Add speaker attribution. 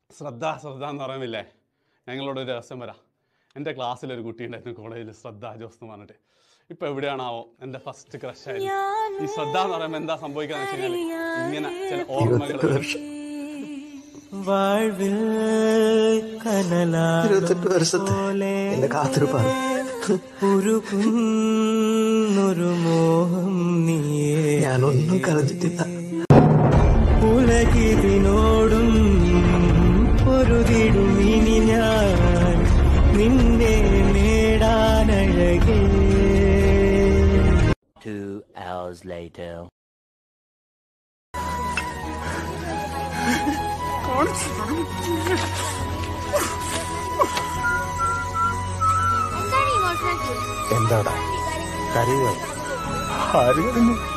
Speaker 1: ശ്രദ്ധ ശ്രദ്ധ എന്ന് പറയുന്നില്ലേ ഞങ്ങളോട് ഒരു രഹസ്യം വരാം എൻ്റെ ക്ലാസ്സിലൊരു കുട്ടി ഉണ്ടായിരുന്നു കോളേജിൽ ശ്രദ്ധ ജോസ് എന്ന് പറഞ്ഞിട്ട് ഇപ്പൊ എവിടെയാണാവോ എൻ്റെ ഫസ്റ്റ് ക്രഷ് ആയിരുന്നു ഈ ശ്രദ്ധ എന്ന് പറയുമ്പോൾ എന്താ സംഭവിക്കാന്ന് വെച്ച് കഴിഞ്ഞാൽ ഇങ്ങനെ ചില ഓർമ്മകൾ
Speaker 2: ഇരുപത്തെട്ട് വർഷം
Speaker 3: வாழ்வில்
Speaker 2: ഇരുപത്തെട്ട് വർഷത്തെ എന്റെ കാത്തിരിപ്പാണ്
Speaker 3: ഉരുകുന്നൊരു മോഹം നീയേ
Speaker 2: ഞാനൊന്നും കളഞ്ഞിട്ടില്ല
Speaker 3: ഉലകിതിനോടും പൊരുതിടും ഇനി ഞാൻ നിന്നെ നേടാനഴകേ
Speaker 4: Two hours later.
Speaker 5: എന്താണ് ഇമോഷണൽ
Speaker 2: എന്താടാ കരയുക ആര് കരഞ്ഞു